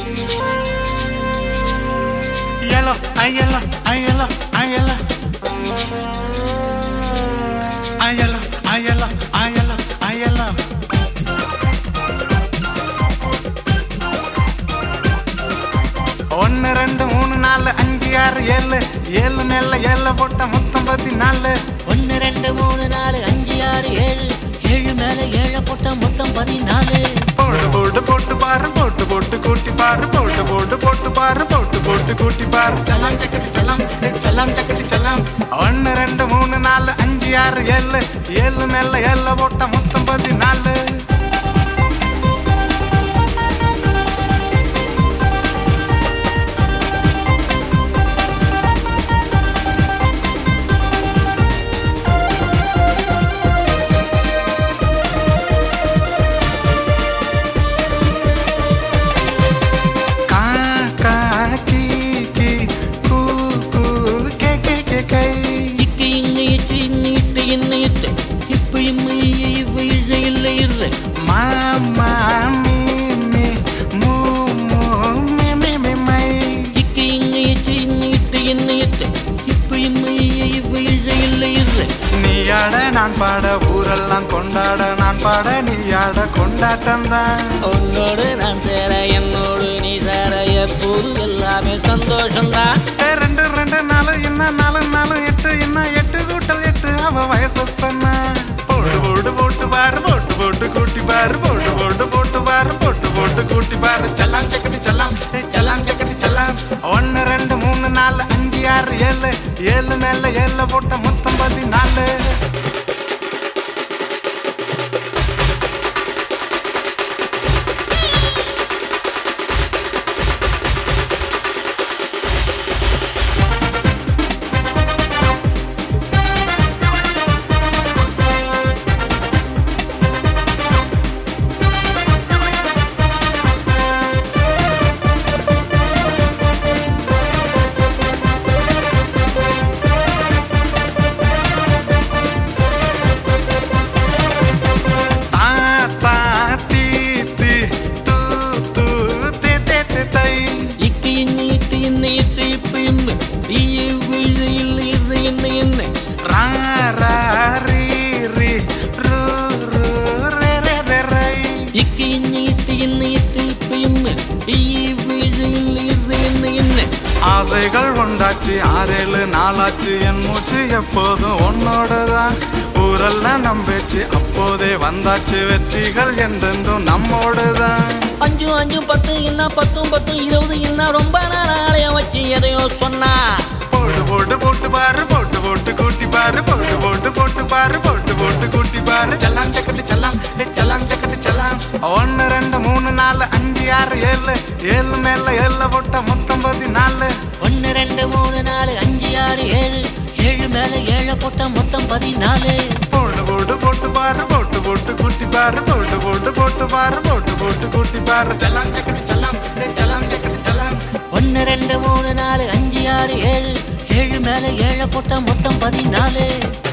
Yellow, I yellow, I yellow, I yellow. I yellow, I yellow, I yellow, I yellow. ஒன்னு ரெண்டு மூணு நாலு அஞ்சு ஆறு ஏழு ஏழு நெல்ல ஏழு போட்ட மொத்தம் பதினாலு ஒன்னு ரெண்டு மூணு நாலு அஞ்சு ஆறு ஏழு ஏழு மேல ஏழை போட்ட மொத்தம் பதினாலு போட்டு போட்டு போட்டு பாரு போட்டு போட்டு கூட்டி பாரு போட்டு போட்டு போட்டு பாரு போட்டு போட்டு கூட்டி பாரு சலாம் சக்கடி சலாம் சலாம் சக்கடி சலாம் ஒன்னு ரெண்டு மூணு நாலு அஞ்சு ஆறு ஏழு ஏழு நெல்ல ஏழு போட்ட மொத்தம் பதினாலு கா கா கீ கீ கூ கூ கே கே கே கை இக்கு இங்க இச்சு இன்ன இட்டு இன்ன இட்டு இப்ப இம்ம இய இவ்வ இழ இல்ல இரு மா மா மீ மீ மூ மூ மீ மீ மீ மை இக்கு இங்க இச்சு இன்ன இட்டு இன்ன இட்டு இப்ப இம்ம இய இவ்வ இழ இல்ல இரு நீ ஆட நான் பாட ஊரெல்லாம் கொண்டாட நான் பாட நீ ஆட கொண்டாட்டம் தான் உன்னோடு நான் சேர என்னோடு நீ சேர எப்போது எல்லாமே சந்தோஷம்தான் ரெண்டு ரெண்டு நாலு இன்னும் நாலு நாலு எட்டு இன்னும் எட்டு கூட்டல் எட்டு அவ வயசு சொன்ன போட்டு போட்டு போட்டு பாரு போட்டு போட்டு கூட்டி பாரு போட்டு போட்டு போட்டு பாரு போட்டு போட்டு கூட்டி பாரு செல்லாம் சக்கடி செல்லாம் செல்லாம் சக்கடி செல்லாம் ஒன்னு ரெண்டு மூணு நாலு அஞ்சு ஆறு ஏழு ஏழு மேல ஏழு போட்ட மொத்தம் பதினாலு தா தா தீ தீ தூ தூ தே தே தே தை இக்கு இன்ன இட்டு இன்ன இட்டு இப்ப இம்ம இய இவ்வ இழ இல்ல இரு என்ன என்ன ரா ரா ரீ ரீ ரு ரு ரே ரே ரே ரை இக்கு இன்ன இட்டு இன்ன இட்டு இப்ப இம்ம இய இவ்வ இழ இல்ல இரு என்ன என்ன ஆசைகள் உண்டாச்சு ஆறேழு நாளாச்சு என் மூச்சு எப்போதும் உன்னோடதான் ஊரெல்லாம் நம்பிச்சு அப்போதே வந்தாச்சு வெற்றிகள் என்றென்றும் நம்மோடுதான் அஞ்சு அஞ்சு பத்து இன்னும் பத்தும் பத்தும் இருபது இன்னும் ரொம்ப நாள் ஆலயம் வச்சு எதையோ சொன்னா போட்டு போட்டு போட்டு பாரு போட்டு போட்டு கூட்டி பாரு போட்டு போட்டு போட்டு பாரு போட்டு போட்டு கூட்டி பாரு செல்லாம் சக்கட்டு செல்லாம் ஏ செல்லாம் சக்கட்டு செல்லாம் ஒன்னு ரெண்டு மூணு நாலு அஞ்சு ஆறு ஏழு ஏழு மேல ஏழு போட்ட மொத்தம் பதினாலு ஒன்னு ரெண்டு மூணு நாலு அஞ்சு ஆறு ஏழு ஏழு மேல ஏழை போட்ட மொத்தம் பதினாலு போட்டு போட்டு போட்டு பாரு போட்டு போட்டு கூட்டி பாரு போட்டு போட்டு போட்டு பாரு போட்டு போட்டு கூட்டி பாரு செல்லாம் சக்கட்டு செல்லாம் ஏ செல்லாம் சக்கட்டு செல்லாம் ஒன்னு ரெண்டு மூணு நாலு அஞ்சு ஆறு ஏழு ஏழு மேல ஏழை போட்ட மொத்தம் பதினாலு